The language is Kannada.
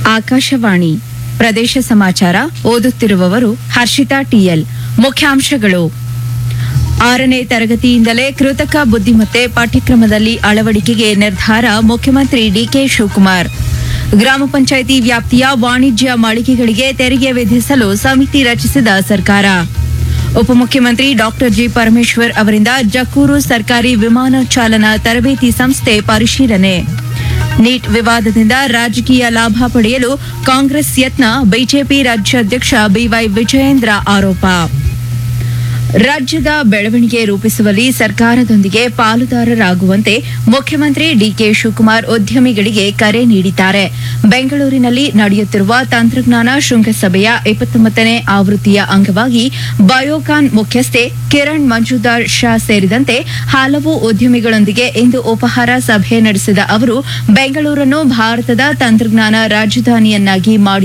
ಆಕಾಶವಾಣಿ ಪ್ರದೇಶ ಸಮಾಚಾರ ಓದುತ್ತಿರುವವರು ಹರ್ಷಿತಾ ಟಿಎಲ್ ಮುಖ್ಯಾಂಶಗಳು ಆರನೇ ತರಗತಿಯಿಂದಲೇ ಕೃತಕ ಬುದ್ಧಿಮತ್ತೆ ಪಾಠ್ಯಕ್ರಮದಲ್ಲಿ ಅಳವಡಿಕೆಗೆ ನಿರ್ಧಾರ ಮುಖ್ಯಮಂತ್ರಿ ಡಿಕೆ ಶಿವಕುಮಾರ್ ಗ್ರಾಮ ಪಂಚಾಯಿತಿ ವ್ಯಾಪ್ತಿಯ ವಾಣಿಜ್ಯ ಮಳಿಗೆಗಳಿಗೆ ತೆರಿಗೆ ವಿಧಿಸಲು ಸಮಿತಿ ರಚಿಸಿದ ಸರ್ಕಾರ ಉಪಮುಖ್ಯಮಂತ್ರಿ ಡಾಕ್ಟರ್ ಜಿ ಪರಮೇಶ್ವರ್ ಅವರಿಂದ ಜಕ್ಕೂರು ಸರ್ಕಾರಿ ವಿಮಾನ ಚಾಲನಾ ತರಬೇತಿ ಸಂಸ್ಥೆ ಪರಿಶೀಲನೆ ನೀಟ್ ವಿವಾದದಿಂದ ರಾಜಕೀಯ ಲಾಭ ಪಡೆಯಲು ಕಾಂಗ್ರೆಸ್ ಯತ್ನ ಬಿಜೆಪಿ ರಾಜ್ಯಾಧ್ಯಕ್ಷ ಬಿವೈ ವಿಜಯೇಂದ್ರ ಆರೋಪ ರಾಜ್ಯದ ಬೆಳವಣಿಗೆ ರೂಪಿಸುವಲ್ಲಿ ಸರ್ಕಾರದೊಂದಿಗೆ ಪಾಲುದಾರರಾಗುವಂತೆ ಮುಖ್ಯಮಂತ್ರಿ ಡಿಕೆ ಶಿವಕುಮಾರ್ ಉದ್ಯಮಿಗಳಿಗೆ ಕರೆ ನೀಡಿದ್ದಾರೆ ಬೆಂಗಳೂರಿನಲ್ಲಿ ನಡೆಯುತ್ತಿರುವ ತಂತ್ರಜ್ಞಾನ ಶೃಂಗಸಭೆಯ ಇಪ್ಪತ್ತೊಂಬತ್ತನೇ ಆವೃತ್ತಿಯ ಅಂಗವಾಗಿ ಬಯೋಕಾನ್ ಮುಖ್ಯಸ್ಥೆ ಕಿರಣ್ ಮಂಜುದಾರ್ ಶಾ ಸೇರಿದಂತೆ ಹಲವು ಉದ್ಯಮಿಗಳೊಂದಿಗೆ ಇಂದು ಉಪಹಾರ ಸಭೆ ನಡೆಸಿದ ಅವರು ಬೆಂಗಳೂರನ್ನು ಭಾರತದ ತಂತ್ರಜ್ಞಾನ ರಾಜಧಾನಿಯನ್ನಾಗಿ ಮಾಡಿ